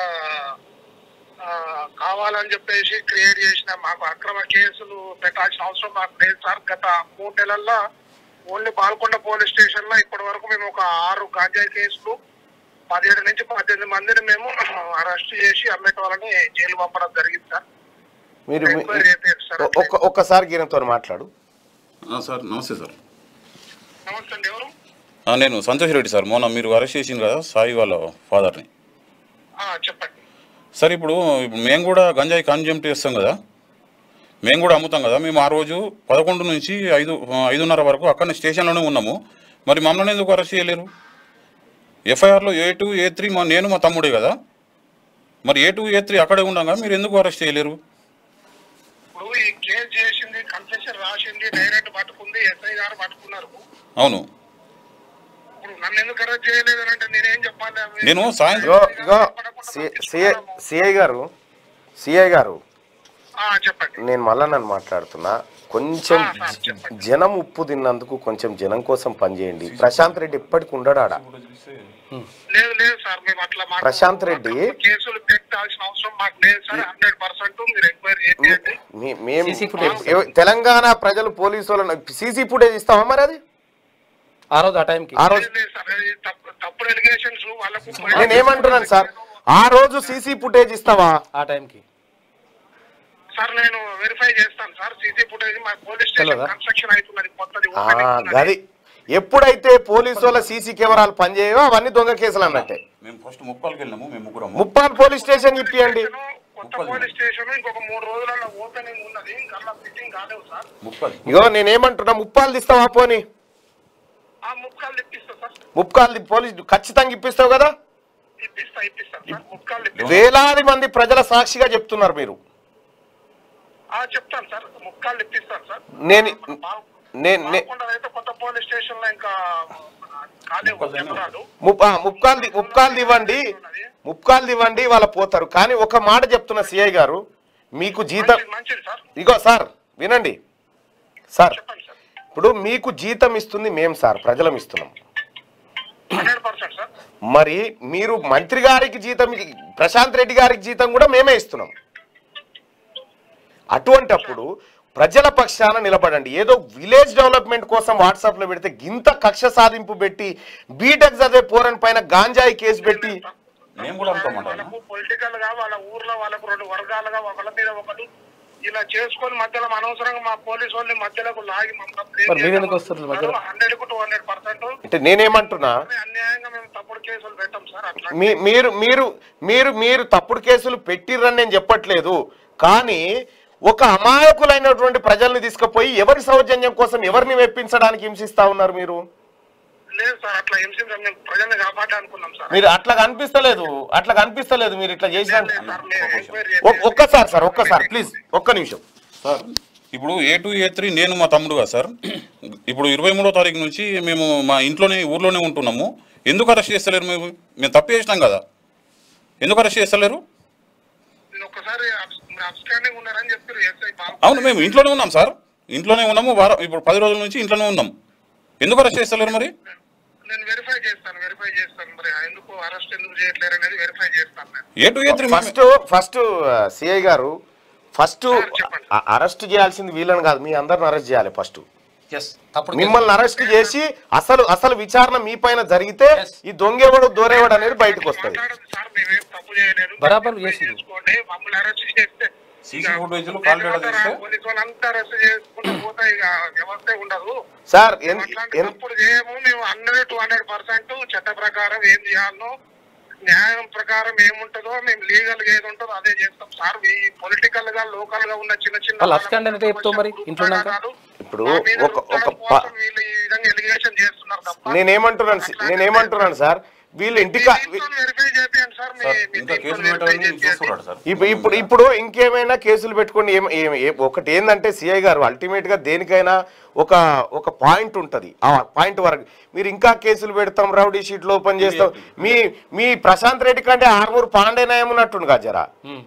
ఆ, కావాలని చెప్పేసి క్రియేట్ చేసిన మాకు అక్రమ కేసులు పెట్టాల్సిన అవసరం మాకు లేదు సార్ గత మూడు నెలల్లో ఓన్లీ బాల్కొండ పోలీస్ స్టేషన్ లో ఇప్పటి వరకు మేము ఒక ఆరు గాంజాయి కేసులు పదిహేడు నుంచి పద్దెనిమిది మందిని మేము అరెస్ట్ చేసి అమ్మేట వాళ్ళని జైలు పంపడం జరిగింది సార్ మీరు మీ- ఎంక్వైరీ చేయండి సార్ ఒక్క ఒక్కసారి గీరంతో మాట్లాడు ఆ, సార్ నమస్తే సార్ నమస్తే అండి ఎవరు ఆ, నేను సంతోష్ రెడ్డి సార్ మొన్న మీరు అరెస్ట్ చేసింది కదా సాయి వాళ్ళ ఫాదర్ని ఆ, చెప్పండి సార్ ఇప్పుడు ఇప్పుడు మేము కూడా గంజాయి కన్జ్యూమ్ చేస్తాం కదా మేము కూడా అమ్ముతాం కదా మేము ఆ రోజు పదకొండు నుంచి ఐదు ఆ, ఐదున్నర వరకు అక్కడ స్టేషన్లోనే ఉన్నాము మరి మమ్మల్ని ఎందుకు అరెస్ట్ చేయలేరు ఎఫ్ఐఆర్లో ఏ టూ ఏ త్రీ మా నేను మా తమ్ముడే కదా మరి ఏ టూ ఏ త్రీ అక్కడే ఉండగా మీరు ఎందుకు అరెస్ట్ చేయలేరు ఇప్పుడు ఈ కేసు చేసింది కన్ఫెషన్ రాసింది డైరెక్ట్ పట్టుకుంది ఎస్ఐ గారు పట్టుకున్నారు అవును ఇప్పుడు నన్ను ఎందుకు అరెస్ట్ చేయలేదు అని అంటే నేనేం చెప్పాలి అవి- నేను సాయంత్రం ఇగో ఇగో సిఐ సిఐ గారు సిఐ గారు ఆ, చెప్పండి నేను మళ్ళా నన్ను మాట్లాడుతున్నా కొంచెం ఆ, సార్, చెప్పండి. జనం ఉప్పు తిన్నందుకు కొంచెం జనం కోసం పనిచేయండి ప్రశాంత్ రెడ్డి ఎప్పటికి ఉండడాడ లేదు లేదు సార్ మేము అట్లా మాకు ప్రశాంత్ రెడ్డి. కేసులు పెట్టాల్సిన అవసరం మాకు లేదు సార్ హండ్రెడ్ పర్సెంట్ మీరు ఎంక్వైరీ చేయండి మీ- మేము CC footage. ఎవ- తెలంగాణ ప్రజలు పోలీసు వాళ్ళని సీసీ ఫుటేజ్ ఇస్తామా మరి అది ఆ రోజు ఆ టైంకి ఆ రోజు లేదు లేదు సార్ అది తప్పు తప్పుడు ఎలిగేషన్స్ వాళ్ళకు నేను ఏమంటున్నాను సార్ ఆ రోజు సీసీ ఫుటేజ్ ఇస్తావా ఆ టైంకి సార్ నేను వెరిఫై చేస్తాను సార్ సీసీ ఫుటేజ్ మా పోలీస్ స్టేషన్ తెలవదా? కన్స్ట్రక్షన్ అవుతున్నది కొత్తది ఆ, opening ఉన్నది. గది ఎప్పుడైతే పోలీసు వాళ్ళ సీసీ కెమెరాలు పనిచేయవో అవన్నీ దొంగ కేసులు అన్నట్టే మేము ఫస్ట్ ముప్పాలకి వెళ్ళినాము మేము ముగ్గురం ముప్పాల్ పోలీస్ స్టేషన్ ఇప్పియండి కొత్త పోలీస్ స్టేషన్ ఇంకొక మూడు రోజులలో ఓపెనింగ్ ఉన్నది ఇంకా ఫిట్టింగ్ కాలేవు సార్ ముప్పది ఇగో నేనేమంటున్నా ముప్పాలు ఇస్తావా పోనీ ఆ ముక్కలు ఇప్పిస్తా సార్ ముప్పాలు పోలీస్ ఖచ్చితంగా ఇప్పిస్తావు కదా ఇప్పిస్తా ఇప్పిస్తా సార్ ముక్కలు ఇప్పిస్తా వేలాది మంది ప్రజల సాక్షిగా చెప్తున్నారు మీరు ఆ, చెప్తాను సార్ ముక్కలు ఇప్పిస్తాను సార్ నేను బా- నేను నే- బాల్కొండ అయితే కొత్త పోలీస్ స్టేషన్ లో ఇంకా కాలేవు కెమెరాలు ముప్- ఆ, ముప్కాల్ది ముప్కాల్ది ఇవ్వండి ముప్కాల్ది ఇవ్వండి వాళ్ళ పోతారు కానీ ఒక మాట చెప్తున్న సిఐ గారు మీకు జీతం మంచిది మంచిది సార్ ఇగో సార్ వినండి సార్ చెప్పండి సార్ ఇప్పుడు మీకు జీతం ఇస్తుంది మేం సార్ ప్రజలం ఇస్తున్నాం హండ్రెడ్ పర్సెంట్ సార్ మరి మీరు మంత్రి గారికి జీతం ప్రశాంత్ రెడ్డి గారికి జీతం కూడా మేమే ఇస్తున్నాం అటువంటప్పుడు ప్రజల పక్షాన నిలబడండి ఏదో విలేజ్ డెవలప్మెంట్ కోసం వాట్సాప్ లో పెడితే గింత కక్ష సాధింపు పెట్టి బీటెక్ చదివే పోరన్ పైన గాంజాయి కేసు పెట్టి మేము కూడా అమ్ముతామంటారా వాళ్ళకు పొలిటికల్ గా వాళ్ళ ఊర్లో వాళ్ళకు రెండు వర్గాలుగా ఒకళ్ళ మీద ఒకరు ఇలా చేసుకొని మధ్యలో అనవసరంగా మా పోలీసు వాళ్ళని మధ్యలోకి లాగి మరి మీరు ఎందుకు వస్తున్నారు మధ్యలో? హండ్రెడ్ కు టూ హండ్రెడ్ పర్సెంట్ అంటే నేనేమంటున్నా అన్యాయంగా మేము తప్పుడు కేసులు పెట్టాం సార్ అట్లా మీ మీరు మీరు మీరు మీరు తప్పుడు కేసులు పెట్టిర్రని నేను చెప్పట్లేదు కానీ ఒక అమాయకులైనటువంటి ప్రజల్ని తీసుకుపోయి ఎవరి సౌజన్యం కోసం ఎవరిని మెప్పించడానికి హింసిస్తా ఉన్నారు మీరు లేదు సార్ అట్లా హింసించాం మేము ప్రజల్ని కాపాడాలనుకున్నాం సార్ మీరు అట్లా కనిపిస్తలేదు అట్లా కనిపిస్తలేదు మీరు ఇట్లా చేసిన లేదు సార్ మేము ఎంక్వైరీ ఒ- ఒక్కసారి సార్ ఒక్కసారి ప్లీజ్ ఒక్క నిమిషం సార్ ఇప్పుడు ఏ టూ ఏ త్రీ నేను మా తమ్ముడుగా సార్ ఇప్పుడు ఇరవై మూడో తారీఖు నుంచి మేము మా ఇంట్లోనే ఊర్లోనే ఉంటున్నాము ఎందుకు అరెస్ట్ చేస్తలేరు మేము మేము తప్పు చేసినాం కదా ఎందుకు అరెస్ట్ చేస్తలేరు నేను ఒక్కసారి అబ్స్టాండింగ్ ఉన్నారని చెప్పారు ఎస్ఐ బాబు అవును మేము ఇంట్లోనే ఉన్నాం సార్ ఇంట్లోనే ఉన్నాము వారం ఇప్పుడు పది రోజుల నుంచి ఇంట్లోనే ఉన్నాం ఎందుకు అరెస్ట్ చేస్తలేరు మరి నేను వెరిఫై చేస్తాను వెరిఫై చేస్తాను మరి ఎందుకు అరెస్ట్ ఎందుకు చేయట్లేరు అనేది వెరిఫై చేస్తాను నేను A two A three first first CI గారు ఫస్ట్ సార్, చెప్పండి. అరెస్ట్ చేయాల్సింది వీళ్ళని కాదు మీ అందరిని అరెస్ట్ చేయాలి ఫస్ట్ ఎస్ తప్పుడు మిమ్మల్ని అరెస్ట్ చేసి అసలు అసలు విచారణ మీ పైన జరిగితే Yes. ఈ దొంగేవాడు దొరేవాడు అనేది బయటకు వస్తుంది మాట్లాడదు సార్ మేమేం తప్పు చేయలేదు బరాబర్ చేసిండు. చేసుకోండి మమ్మల్ని అరెస్ట్ చేస్తే సీసీ ఫుటేజ్లో కాల్ డేటా తీస్తే? పోలీసు వాళ్ళంతా అరెస్ట్ చేసుకుంటూ పోతే ఇక వ్యవస్థే ఉండదు సార్ ఎన్- అట్లాంటి ఎన్- తప్పుడు చేయము మేము హండ్రెడ్ టూ హండ్రెడ్ పర్సెంట్ చట్ట ప్రకారం ఏం చేయాలో న్యాయం ప్రకారం ఏముంటుందో మేము లీగల్ గా ఏది ఉంటుందో అదే చేస్తాం సార్ ఈ పొలిటికల్ గా లోకల్ గా ఉన్న చిన్న చిన్న వాళ్ళు అస్కాండ్ అంటే చెప్తావు మరి ఇంట్లో ఉన్నాక? ఇప్పుడు మా మీద ఒక- ఒక రుద్దడం ప- కోసం వీళ్ళు ఈ విధంగా ఎలిగేషన్ చేస్తున్నారు తప్ప నేనేమంటున్నాను సి- నేనేమంటున్నాను సార్ వీళ్ళు ఇంటికా వి- వెరిఫై చేయండి సార్ మీ- సార్ మీ ఇంకా దీంతో కేసులు verify పెట్టాలని చేపియండి. చూస్తున్నాడు సార్ ఇప్పుడు ఇప్పుడు ఇప్పుడు ఇంకేమైనా కేసులు పెట్టుకోండి ఏం ఏం- ఏ- ఒకటి ఏంటంటే సిఐ గారు అల్టిమేట్ గా దేనికైనా ఒక ఒక పాయింట్ ఉంటది ఆ పాయింట్ వరకు మీరు ఇంకా కేసులు పెడతాం రౌడీ షీట్లు ఓపెన్ చేస్తాం మీ మీ ప్రశాంత్ రెడ్డి కంటే ఆర్మూరు పాండే నయం ఉన్నట్టుంది కదా జరా ఉమ్.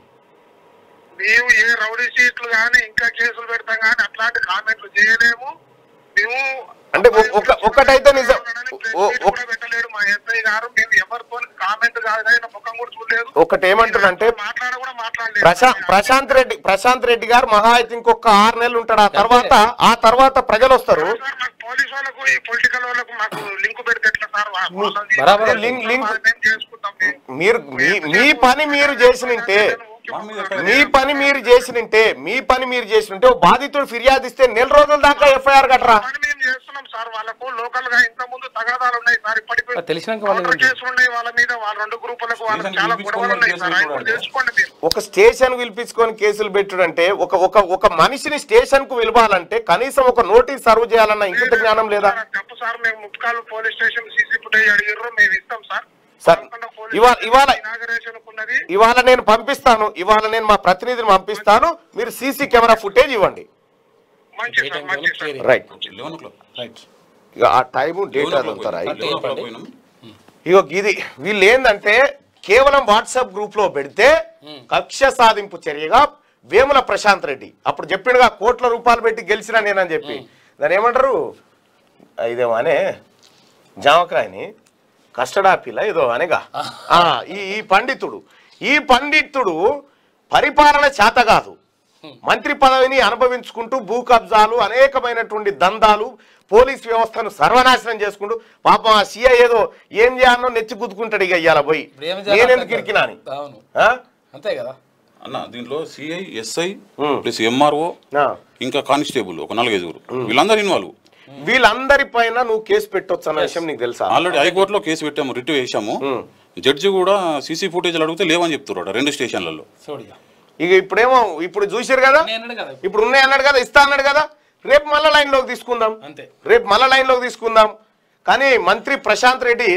మేము ఏ రౌడీ షీట్లు కానీ ఇంకా కేసులు పెడతాం కానీ అట్లాంటి కామెంట్లు చేయలేము మేము అంటే ఒ- ఒక- ఒకటైతే నిజం. ఒ- ఒ- కూడా పెట్టలేడు మా ఎస్ఐ గారు మేము ఎవరితో కామెంట్ కాదు ఆయన ముఖం కూడా చూడలేదు ఒకటి ఏమంటున్నానంటే మాట్లాడ కూడా మాట్లాడలేదు ప్రశాంత్ ప్రశాంత్ రెడ్డి ప్రశాంత్ రెడ్డి గారు మహా అయితే ఇంకొక ఆరు నెలలు ఉంటాడు ఆ తర్వాత ఆ తర్వాత ప్రజలు వస్తారు సార్ మాకు పోలీస్ వాళ్ళకు ఈ పొలిటికల్ వాళ్ళకు మాకు లింక్ పెడితే ఎట్లా సార్ వా- మోసం చేసి- బరాబర్. లింక్- లింక్- మేము చేసుకుంటాం మేము. మీరు మీ మీ పని మీరు చేసినంటే మా మీద ఎక్కడ మీ పని మీరు చేసినంటే మీ పని మీరు చేసినంటే ఓ బాధితుడు ఫిర్యాదు ఇస్తే నెల రోజుల దాకా ఎఫ్ఐఆర్ కట్టరా పని మేము చేస్తున్నాం సార్ వాళ్ళకు లోకల్ గా ఇంత ముందు తగాదాలు ఉన్నాయి సార్ ఇప్పటికి అది తెలిసినాక వాళ్ళు కౌంటర్ కేసులు ఉన్నాయి వాళ్ళ మీద వాళ్ళ రెండు గ్రూపులకు వాళ్ళకి స్టేషన్కి చాలా పిలిపించుకోమని గొడవలు ఉన్నాయి సార్ కేసులు అవి కూడా కూడా తెలుసుకోండి మీరు ఒక స్టేషన్ పిలిపించుకొని కేసులు పెట్టుడంటే ఒక ఒక ఒక మనిషిని స్టేషన్ కు పిలవాలంటే కనీసం ఒక నోటీస్ సర్వ్ చేయాలన్న ఇంకిత జ్ఞానం లేదా సార్, తప్పు సార్ మేము ముట్కాలు పోలీస్ స్టేషన్ సీసీ ఫుటేజ్ అడిగిర్రు మేము ఇస్తాం సార్ సార్, పదకొండ పోలీస్ ఇవాళ- ఇవాళ- ఇనాగరేషన్ ఉన్నది ఇవాళ నేను పంపిస్తాను ఇవాళ నేను మా ప్రతినిధిని పంపిస్తాను మీరు సీసీ కెమెరా ఫుటేజ్ ఇవ్వండి మంచి సార్ మంచి sir right eleven o'clock right ఇక ఆ టైము డేట్ అదంతా రైట్ లెవెన్ ఓ క్లాక్ పోయినాం ఇగో ఇది వీళ్ళు ఏంటంటే కేవలం వాట్సాప్ గ్రూప్ లో పెడితే కక్ష సాధింపు చర్యగా వేముల ప్రశాంత్ రెడ్డి అప్పుడు చెప్పిండుగా కోట్ల రూపాయలు పెట్టి గెలిచినా నేనని చెప్పి దాని ఏమంటారు ఇదేమో అనే జామకాయని కస్టర్డ్ ఆపిల్ ఏదో అనేగా ఆ, ఈ ఈ పండితుడు ఈ పండితుడు పరిపాలన చేత కాదు మంత్రి పదవిని అనుభవించుకుంటూ భూ కబ్జాలు అనేకమైనటువంటి దందాలు పోలీస్ వ్యవస్థను సర్వనాశనం చేసుకుంటూ పాపం ఆ సీఐ ఏదో ఏం చేయాలనో నెచ్చి గుద్దుకుంటాడు ఇక ఇయ్యాల పోయి ఇప్పుడు ఏం చేయాలో నేనెందుకు అర్థం ఇరికినా అని కాదు. అవును ఆ? అంతే కదా అన్న దీంట్లో సిఐ ఎస్ఐ ఉమ్. ప్లస్ ఎంఆర్ఓ ఆ. ఇంకా కానిస్టేబుల్ ఒక నాలుగైదుగురు వీళ్ళందరూ ఇన్వాల్వ్ వీళ్ళందరి పైన నువ్వు కేసు పెట్టొచ్చు అన్న విషయం నీకు తెలుసా ఆల్రెడీ హైకోర్టులో కేసు పెట్టాము రిట్ వేసాము జడ్జి కూడా సీసీ ఫుటేజ్లు అడిగితే లేవని చెప్తున్నారు రెండు స్టేషన్లలో చూడిగా ఇక ఇప్పుడేమో ఇప్పుడు చూసారు కదా నేను అన్నాడు కదా ఇప్పుడు ఉన్నాయి అన్నాడు కదా ఇస్తా అన్నాడు కదా రేపు మళ్ళా లైన్లోకి తీసుకుందాం అంతే రేపు మళ్ళా లైన్లోకి తీసుకుందాం కానీ మంత్రి ప్రశాంత్ రెడ్డి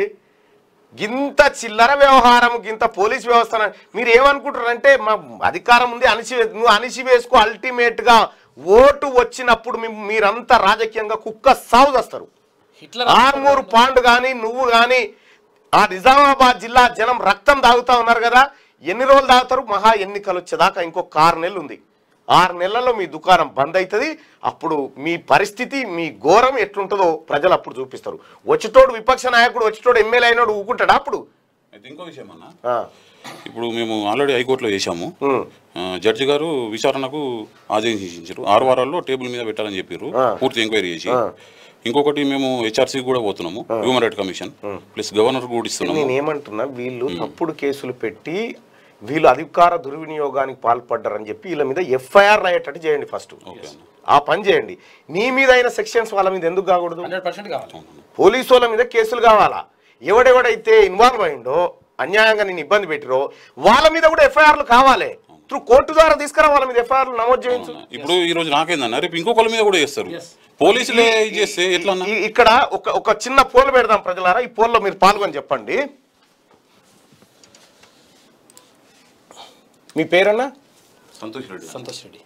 గింత చిల్లర వ్యవహారం గింత పోలీస్ వ్యవస్థ మీరు ఏమనుకుంటారంటే మా అధికారం ఉంది అణిచి నువ్వు అణిచి వేసుకో అల్టిమేట్ గా ఓటు వచ్చినప్పుడు మీ- మీరంతా రాజకీయంగా కుక్క సాగు చేస్తారు హిట్లర్ ఆర్మూరు పాండు కానీ నువ్వు కానీ ఆ నిజామాబాద్ జిల్లా జనం రక్తం తాగుతా ఉన్నారు కదా ఎన్ని రోజులు తాగుతారు మహా ఎన్నికలు వచ్చేదాకా ఇంకొక ఆరు నెలలు ఉంది ఆరు నెలల్లో మీ దుకాణం బంద్ అవుతుంది అప్పుడు మీ పరిస్థితి మీ ఘోరం ఎట్లుంటుందో ప్రజలు అప్పుడు చూపిస్తారు వచ్చేటోడు విపక్ష నాయకుడు వచ్చేటోడు ఎమ్మెల్యే అయినోడు ఊకుంటాడా అప్పుడు అయితే ఇంకో విషయం అన్న ఆ, ఇప్పుడు మేము ఆల్రెడీ హైకోర్టులో చేశాము ఉమ్, ఆ, జడ్జి గారు విచారణకు ఆదేశించారు ఆరు వారాల్లో టేబుల్ మీద పెట్టాలని చెప్పారు ఆ. పూర్తి ఎంక్వైరీ చేసి ఆ. ఇంకొకటి మేము హెచ్ఆర్సీకి కూడా పోతున్నాము human right commission plus governor కూడా ఇస్తున్నాము నేను ఏమంటున్నా వీళ్ళు తప్పుడు కేసులు పెట్టి వీళ్ళు అధికార దుర్వినియోగానికి పాల్పడ్డారని చెప్పి వీళ్ళ మీద ఎఫ్ఐఆర్ రాయేటట్టు చేయండి ఫస్ట్ ఓకే అన్న. ఆ పని చేయండి నీ మీద అయిన సెక్షన్స్ వాళ్ళ మీద ఎందుకు కాకూడదు హండ్రెడ్ పర్సెంట్ కావాలి పోలీసు వాళ్ళ మీద కేసులు కావాలా ఎవడెవడైతే ఇన్వాల్వ్ అయిండో అన్యాయంగా నేను ఇబ్బంది పెట్టిరో వాళ్ళ మీద కూడా ఎఫ్ఐఆర్లు కావాలి త్రూ కోర్టు ద్వారా తీసుకురా వాళ్ళ మీద ఎఫ్ఐఆర్లు నమోదు చేయించు ఇప్పుడు ఈ రోజు నాకేందన్న రేపు ఇంకొకళ్ళ మీద కూడా చేస్తారు పోలీసులే ఇది చేస్తే ఎట్లా అన్న ఈ- ఇక్కడ ఒక ఒక చిన్న పోల్ పెడదాం ప్రజలారా ఈ పోల్లో మీరు పాల్గొని చెప్పండి మీ పేరన్నా సంతోష్ రెడ్డి సంతోష్ రెడ్డి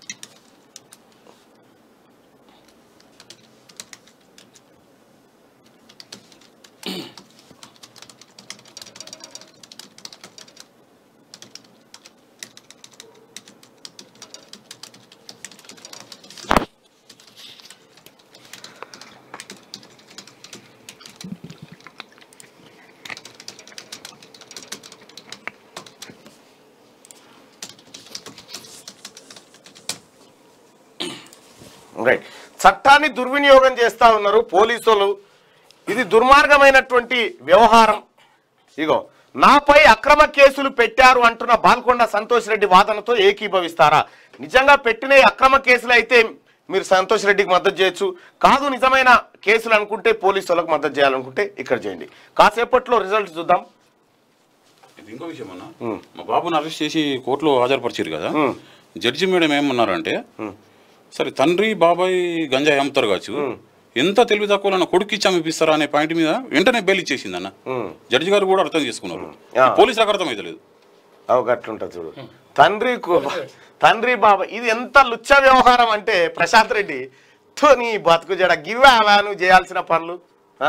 రైట్ చట్టాన్ని దుర్వినియోగం చేస్తా ఉన్నారు పోలీసులు ఇది దుర్మార్గమైనటువంటి వ్యవహారం ఇగో నాపై అక్రమ కేసులు పెట్టారు అంటున్న బాల్కొండ సంతోష్ రెడ్డి వాదనతో ఏకీభవిస్తారా నిజంగా పెట్టిన ఈ అక్రమ కేసులు అయితే మీరు సంతోష్ రెడ్డికి మద్దతు చేయొచ్చు కాదు నిజమైన కేసులు అనుకుంటే పోలీసు వాళ్ళకి మద్దతు చేయాలనుకుంటే ఇక్కడ చేయండి కాసేపట్లో రిజల్ట్ చూద్దాం ఇది ఇంకో విషయం అన్న మా బాబుని అరెస్ట్ చేసి కోర్టులో హాజరుపరిచారు కదా మ్. జడ్జి మేడం ఏమన్నారంటే సరే తండ్రి బాబాయ్ గంజాయి అమ్ముతారు కావచ్చు ఎంత తెలివి తక్కువ కొడుకు ఇచ్చి అమ్మిపిస్తారా అనే పాయింట్ మీద వెంటనే బెయిల్ ఇచ్చేసింది అన్న మ్. జడ్జి గారు కూడా అర్థం చేసుకున్నారు ఆ. పోలీసులకు అర్థమైతలేదు అవి అట్లుంటుంది చూడు తండ్రి కు- తండ్రి బాబా ఇది ఎంత లుచ్చ వ్యవహారం అంటే ప్రశాంత్ రెడ్డి తో నీ బతుకు జడ గివ్వా అవా నువ్వు చేయాల్సిన పనులు ఆ?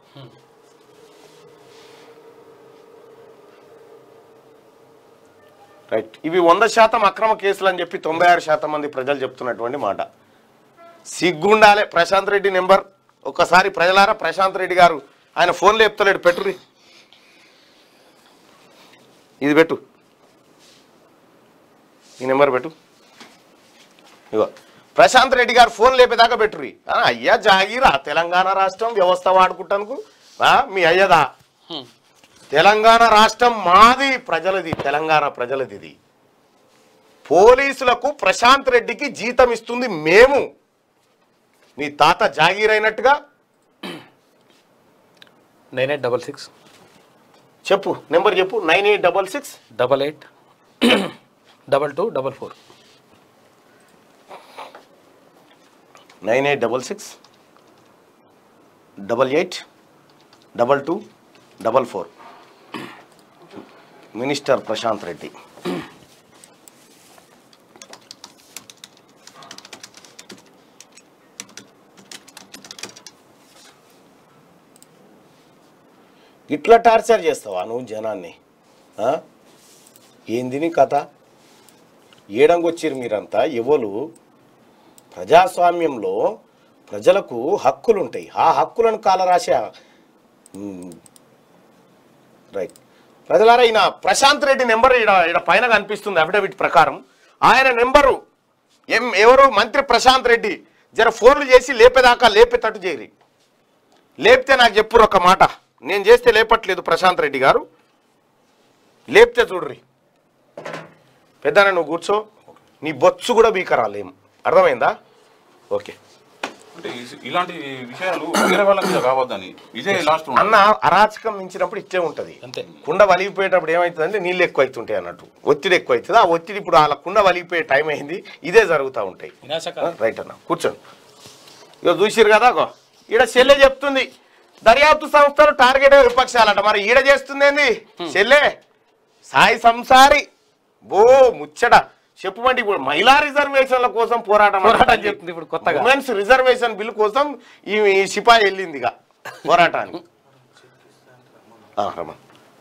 రైట్ ఇవి వంద శాతం అక్రమ కేసులు అని చెప్పి తొంభై ఆరు శాతం మంది ప్రజలు చెప్తున్నటువంటి మాట సిగ్గుండాలే ప్రశాంత్ రెడ్డి నెంబర్ ఒక్కసారి ప్రజలారా ప్రశాంత్ రెడ్డి గారు ఆయన ఫోన్లో చెప్తలేడు పెట్టురి ఇది పెట్టు ఈ నెంబర్ పెట్టు ఇగో ప్రశాంత్ రెడ్డి గారు ఫోన్ లేపేదాకా పెట్టుర్రి ఆ, అయ్యా జాగీరా తెలంగాణ రాష్ట్రం వ్యవస్థ వాడుకుంటానుకు ఆ, మీ అయ్యదా తెలంగాణ రాష్ట్రం మాది ప్రజలది తెలంగాణ ప్రజలది ఇది పోలీసులకు ప్రశాంత్ రెడ్డికి జీతం ఇస్తుంది మేము నీ తాత జాగీర్ అయినట్టుగా నైన్ ఎయిట్ డబల్ సిక్స్ చెప్పు నెంబర్ చెప్పు nine eight double six double eight double two double four nine eight double six double eight double two double four minister Prashanth Reddy ఇట్లా టార్చర్ చేస్తావా నువ్వు జనాన్ని ఆ? ఏంది నీ కథ ఏడంగొచ్చిరు మీరంతా ఎవరు ప్రజాస్వామ్యంలో ప్రజలకు హక్కులు ఉంటాయి ఆ హక్కులను కాలరాశ మ్, రైట్ ప్రజలారా ఈయన ప్రశాంత్ రెడ్డి నెంబర్ ఈడ ఈడ పైన కనిపిస్తుంది అఫిడవిట్ ప్రకారం ఆయన నెంబరు ఎం ఎవరు మంత్రి ప్రశాంత్ రెడ్డి జర ఫోన్లు చేసి లేపేదాకా లేపేటట్టు చేయరి లేపితే నాకు చెప్పురు ఒక మాట నేను చేస్తే లేపట్లేదు ప్రశాంత్ రెడ్డి గారు లేపితే చూడ్రి పెద్దన నువ్వు కూర్చో నీ బొచ్చు కూడా బీకరాలేం అర్థమైందా ఓకే అంటే ఈ- ఇలాంటి విషయాలు వేరే వాళ్ళ మీద కావద్దని ఇదే లాస్ట్ అన్న అరాచకం మించినప్పుడు ఇట్లే ఉంటది అంతే. కుండ వలిగిపోయేటప్పుడు ఏమవుతుందంటే నీళ్ళు ఎక్కువ అవుతుంటాయి అన్నట్టు ఒత్తిడి ఎక్కువ అవుతుంది ఆ ఒత్తిడి ఇప్పుడు వాళ్ళ కుండ వలిగిపోయే టైం అయింది ఇదే జరుగుతూ ఉంటాయి వినాశకాలం రైట్ అన్న కూర్చోండి ఇక చూసిరు కదా అగో ఈడ చెల్లె చెప్తుంది దర్యాప్తు సంస్థలు టార్గెట్ విపక్షాలట మరి ఈడ చేస్తుంది ఏంది చెల్లె సాయి సంసారి బో ముచ్చట చెప్పుమంటే ఇప్పుడు మహిళా రిజర్వేషన్ల కోసం పోరాటం పోరాటం చెప్తుంది ఇప్పుడు కొత్తగా. ఉమెన్స్ రిజర్వేషన్ బిల్ కోసం ఈ ఈ సిపాయి వెళ్ళింది ఇక పోరాటానికి ఆ, రమ్మను.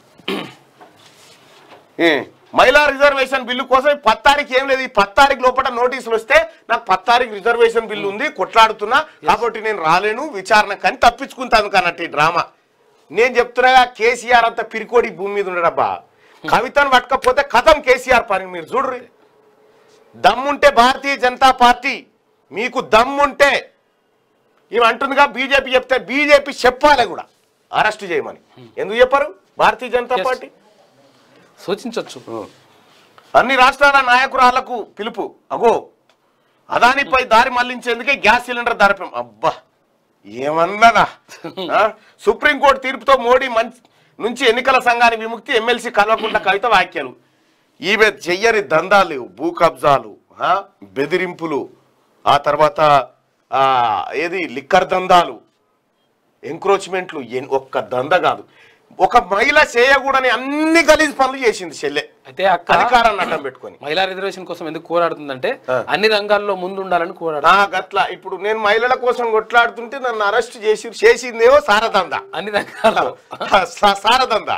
ఏ, మహిళా రిజర్వేషన్ బిల్లు కోసం ఈ పది తారీఖు ఏం లేదు ఈ పది తారీఖు లోపల నోటీసులు వస్తే నాకు పది తారీఖు రిజర్వేషన్ బిల్లు ఉంది కొట్లాడుతున్నా కాబట్టి నేను రాలేను విచారణ కానీ తప్పించుకుంటాను కన్నట్టు ఈ డ్రామా నేను చెప్తున్నా కేసీఆర్ అంత పిరికోడి భూమి మీద ఉండడబ్బా కవితను పట్టకపోతే కథం కేసీఆర్ పని మీరు చూడ్రి దమ్ముంటే భారతీయ జనతా పార్టీ మీకు దమ్ముంటే ఈమె అంటుందిగా బీజేపీ చెప్తే బీజేపీ చెప్పాలి కూడా అరెస్ట్ చేయమని ఎందుకు చెప్పారు భారతీయ జనతా Yes. పార్టీ సూచించవచ్చు అన్ని రాష్ట్రాల నాయకురాళ్లకు పిలుపు అగో అదానిపై దారి మళ్లించేందుకే గ్యాస్ సిలిండర్ ధర పెం- అబ్బా ఏమన్నదా ఆ? సుప్రీంకోర్టు తీర్పుతో మోడీ మంచి నుంచి ఎన్నికల సంఘాన్ని విముక్తి ఎమ్మెల్సీ కల్వకుంట్ల కవిత వ్యాఖ్యలు ఈమె చెయ్యని దందాలు భూ కబ్జాలు ఆ? బెదిరింపులు ఆ తర్వాత ఆ, ఏది లిక్కర్ దందాలు ఎంక్రోచ్మెంట్లు ఎన్- ఒక్క దంద కాదు ఒక మహిళ చేయకూడని అన్ని గలీజ్ పనులు చేసింది చెల్లె అయితే అక్క అధికారాన్ని అడ్డం పెట్టుకొని మహిళా రిజర్వేషన్ కోసం ఎందుకు పోరాడుతుందంటే ఆ. అన్ని రంగాల్లో ముందు ఉండాలని కోరాడు నా గట్ల ఇప్పుడు నేను మహిళల కోసం కొట్లాడుతుంటే నన్ను అరెస్ట్ చేసి చేసిందేమో సారదంద అన్ని రంగాల్లో సా- సారదంద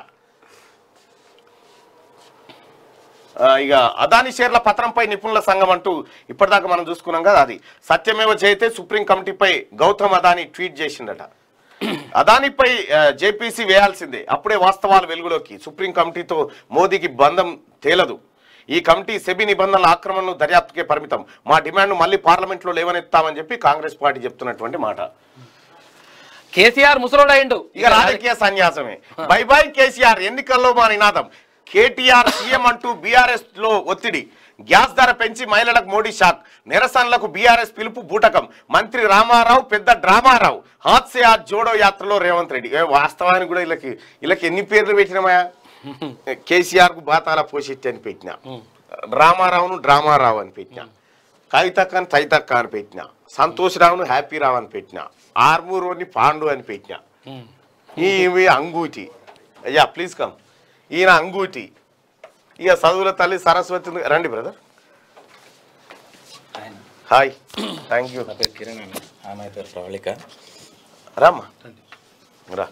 ఆ, ఇక అదాని షేర్ల పత్రంపై నిపుణుల సంఘం అంటూ ఇప్పటిదాకా మనం చూసుకున్నాం కదా అది సత్యమేవ జయితే సుప్రీం కమిటీపై గౌతమ్ అదాని ట్వీట్ చేసిందట అదానిపై జేపీసీ వేయాల్సిందే అప్పుడే వాస్తవాలు వెలుగులోకి సుప్రీం కమిటీతో మోదీకి బంధం తేలదు ఈ కమిటీ సెబీ నిబంధనల ఆక్రమణను దర్యాప్తుకే పరిమితం మా డిమాండ్ మళ్ళీ పార్లమెంట్లో లేవనెత్తామని చెప్పి కాంగ్రెస్ పార్టీ చెప్తున్నటువంటి మాట కేసీఆర్ ముసలోడైండు ఇక రాజకీయ సన్యాసమే బై బై కేసీఆర్ ఎన్నికల్లో మా నినాదం కేటీఆర్ సీఎం అంటూ బీఆర్ఎస్ లో ఒత్తిడి గ్యాస్ ధర పెంచి మహిళలకు మోడీ షాక్ నిరసనలకు బీఆర్ఎస్ పిలుపు బూటకం మంత్రి రామారావు పెద్ద డ్రామారావు హాత్సే ఆ జోడో యాత్రలో రేవంత్ రెడ్డి ఏ వాస్తవానికి కూడా వీళ్ళకి వీళ్ళకి ఎన్ని పేర్లు పెట్టినామా కేసీఆర్ కు బాతాల పోషిట్టి అని పెట్టిన రామారావును డ్రామారావు అని పెట్టిన కవితక్కని తైతక్క అని పెట్టిన సంతోష్ రావును హ్యాపీ రావు అని పెట్టిన ఆర్మూరోని పాండు అని పెట్టిన ఈమె అంగూటి అయ్యా ప్లీజ్ కమ్ ఈయన అంగూటి ఇక చదువుల తల్లి సరస్వతి ఉంది. రండి బ్రదర్ హాయ్ థ్యాంక్ యూ నా పేరు కిరణ్ అండి ఆమె పేరు ప్రవళిక రామ్మా రా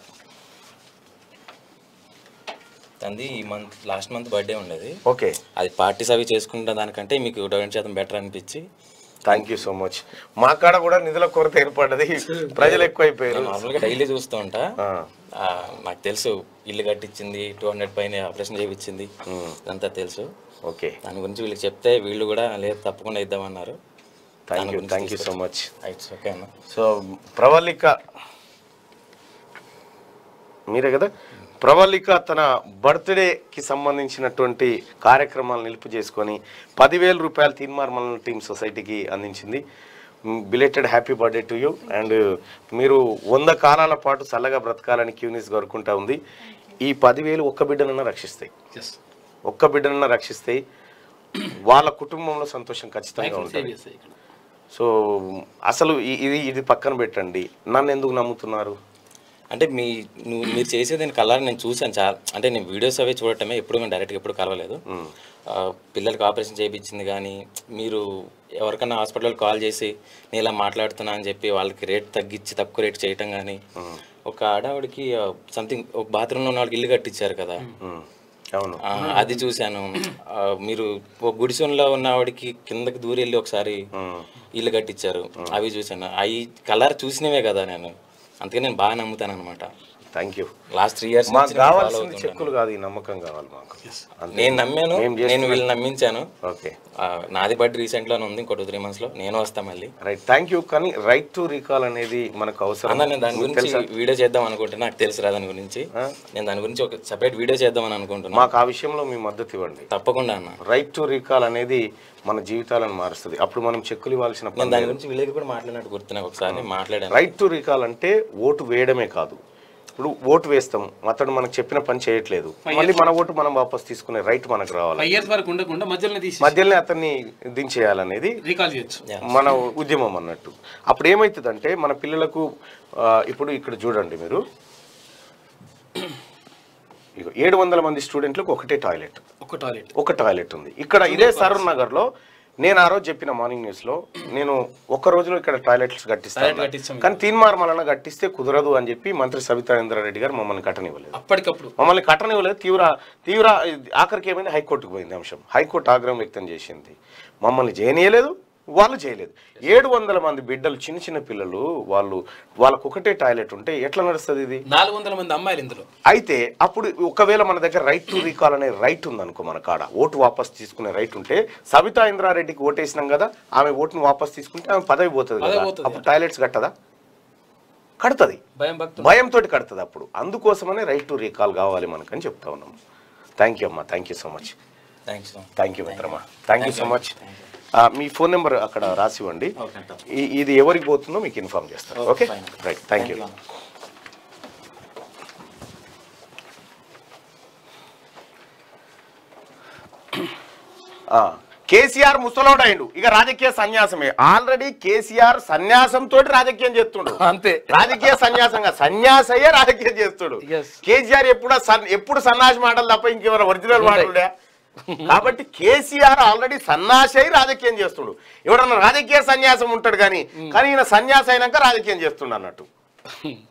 తంది ఈ మంత్ లాస్ట్ మంత్ బర్త్డే ఉండేది ఓకే అది పార్టీస్ అవి చేసుకుంటే దానికంటే మీకు డొనేట్ శాతం బెటర్ అనిపించి థ్యాంక్ యూ సో మచ్ మా కాడ కూడా నిధుల కొరత ఏర్పడ్డది ప్రజలు ఎక్కువైపోయారు నేను నార్మల్గా డైలీ చూస్తూ ఉంటా ఆ. ఆ, నాకు తెలుసు ఇల్లు కట్టించింది టూ హండ్రెడ్ పైన ఆపరేషన్ చేయించింది ఇదంతా తెలుసు ఓకే దాని గురించి వీళ్ళకి చెప్తే వీళ్ళు కూడా లేదు తప్పకుండా ఇద్దామన్నారు thank you thank you so much it's okay అన్న సో ప్రవళిక మీరే కదా ప్రవళిక తన బర్త్డేకి సంబంధించినటువంటి కార్యక్రమాలు నిలుపు చేసుకొని పదివేల రూపాయలు తీన్మార్మల్ టీమ్ సొసైటీకి అందించింది belated happy birthday to you and మీరు వంద కాలాల పాటు చల్లగా బ్రతకాలని క్యూనిస్ కోరుకుంటా ఉంది ఈ పదివేలు ఒక్క బిడ్డనన్నా రక్షిస్తాయి ఒక్క బిడ్డనన్నా రక్షిస్తాయి వాళ్ళ కుటుంబంలో సంతోషం ఖచ్చితంగా ఉంటుంది సో అసలు ఇ- ఇది ఇది పక్కన పెట్టండి నన్ను ఎందుకు నమ్ముతున్నారు అంటే మీ నువ్వు మీరు చేసేది నేను కలర్ నేను చూశాను చాలా అంటే నేను వీడియోస్ అవి చూడటమే ఎప్పుడు మేము డైరెక్ట్గా ఎప్పుడు కలవలేదు ఆ, పిల్లలకి ఆపరేషన్ చేయించింది కానీ మీరు ఎవరికైనా హాస్పిటల్ కాల్ చేసి నేను ఇలా మాట్లాడుతున్నా అని చెప్పి వాళ్ళకి రేట్ తగ్గించి తక్కువ రేట్ చేయటం కానీ ఒక ఆడవాడికి సంథింగ్ ఒక బాత్రూంలో ఉన్న వాళ్ళకి ఇల్లు కట్టించారు కదా ఉమ్, అవును ఆ, అది చూశాను ఆ, మీరు ఒక గుడిసెలో ఉన్న ఆవిడకి కిందకి దూరి వెళ్ళి ఒకసారి ఇల్లు కట్టించారు అవి చూశాను అవి కలర్ చూసినవే కదా నేను అందుకే నేను బాగా నమ్ముతాను అనమాట thank you last three years మాకు కావాల్సిన చెక్కులు కాదు ఈ నమ్మకం కావాలి మాకు అంతే. నేను నమ్మాను మేము చేస్తున్న- నేను వీళ్ళని నమ్మించాను ఓకే ఆ, నాది బర్త్డే రీసెంట్ లోనే ఉంది ఇంకో టూ త్రీ మంత్స్ లో నేను వస్తా మళ్ళీ రైట్ థ్యాంక్ యూ కానీ రైట్ టు రీకాల్ అనేది మనకు అవసరం అన్న నేను దాని మీకు గురించి తెలుసా వీడియో చేద్దాం అనుకుంటున్నా నాకు తెలుసు రా దాని గురించి నేను దాని గురించి ఒక సెపరేట్ వీడియో చేద్దామని అనుకుంటున్నా మాకు ఆ విషయంలో మీ మద్దతు ఇవ్వండి తప్పకుండా అన్న రైట్ టు రీకాల్ అనేది మన జీవితాలను మారుస్తుంది అప్పుడు మనం చెక్కులు ఇవ్వాల్సిన నేను పని దాని గురించి వీళ్ళకి కూడా మాట్లాడినట్టు గుర్తు నాకు ఒకసారి నేను మాట్లాడాను రైట్ టు రీకాల్ అంటే ఓటు వేయడమే కాదు ఇప్పుడు ఓటు వేస్తాం అతడు మనకు చెప్పిన పని చేయట్లేదు మళ్ళీ మన ఓటు మనం వాపస్ తీసుకునే రైట్ మనకు రావాలి ఫైవ్ ఇయర్స్ వరకు ఉండకుండా మధ్యలో తీసి మధ్యలోనే అతన్ని దించేయాలనేది రీకాల్ చేయొచ్చు మన ఉద్యమం అన్నట్టు అప్పుడు ఏమవుతుందంటే మన పిల్లలకు ఆ, ఇప్పుడు ఇక్కడ చూడండి మీరు ఇగో ఏడు వందల మంది స్టూడెంట్లకు ఒకటే టాయిలెట్ ఒక టాయిలెట్ ఒక టాయిలెట్ ఉంది ఇక్కడ ఇదే సరూర్ నగర్ లో నేను ఆ రోజు చెప్పిన మార్నింగ్ న్యూస్ లో నేను ఒక్క రోజులో ఇక్కడ టాయిలెట్స్ Toilet కట్టిస్తాను కట్టిస్తాం. కానీ తీన్మార్ మలన కట్టిస్తే కుదరదు అని చెప్పి మంత్రి సబితారేంద్రారెడ్డి గారు మమ్మల్ని కట్టనివ్వలేదు అప్పటికప్పుడు మమ్మల్ని కట్టనివ్వలేదు తీవ్ర తీవ్ర ఆఖరికి ఏమైంది హైకోర్టుకు పోయింది అంశం హైకోర్టు ఆగ్రహం వ్యక్తం చేసింది మమ్మల్ని చేయనీయలేదు వాళ్ళు చేయలేదు ఏడు వందల మంది బిడ్డలు చిన్న చిన్న పిల్లలు వాళ్ళు వాళ్ళకు ఒకటే టాయిలెట్ ఉంటే ఎట్లా నడుస్తుంది ఇది నాలుగు వందల మంది అమ్మాయిలు ఇందులో అయితే అప్పుడు ఒకవేళ మన దగ్గర రైట్ టు రీకాల్ అనే రైట్ ఉందనుకో మన కాడ ఓటు వాపస్ తీసుకునే రైట్ ఉంటే సబితా ఇంద్రారెడ్డికి ఓటేసినాం కదా ఆమె ఓటును వాపస్ తీసుకుంటే ఆమె పదవి పోతుంది పదవి కదా పోతుంది. అప్పుడు టాయిలెట్స్ కట్టదా కడుతుంది భయం భక్తులు భయంతో కడుతుంది అప్పుడు అందుకోసమనే రైట్ టు రీకాల్ కావాలి మనకని చెప్తా ఉన్నాం థ్యాంక్ యూ అమ్మా thank you so much thanks thank you మిత్రమా థ్యాంక్ యూ సో మచ్ మీ ఫోన్ నెంబర్ అక్కడ రాసి ఇవ్వండి ఈ- ఇది ఎవరికి పోతుందో మీకు ఇన్ఫార్మ్ చేస్తారు okay right thank you KCR ముసలోడైండు ఇక రాజకీయ సన్యాసమే ఆల్రెడీ కేసీఆర్ సన్యాసంతో రాజకీయం చేస్తుండు అంతే రాజకీయ సన్యాసంగా సన్యాసయ్యే రాజకీయం చేస్తుడు Yes. కేసీఆర్ ఎప్పుడు సన్- ఎప్పుడు సన్నాసి మాటలు తప్ప ఇంకెవరు ఒరిజినల్ మాటలుడే కాబట్టి కేసీఆర్ ఆల్రెడీ సన్నాసి అయి రాజకీయం చేస్తుడు ఎవడన్నా రాజకీయ సన్యాసం ఉంటాడు కానీ కానీ ఈయన సన్యాసి అయినాక రాజకీయం చేస్తుండు అన్నట్టు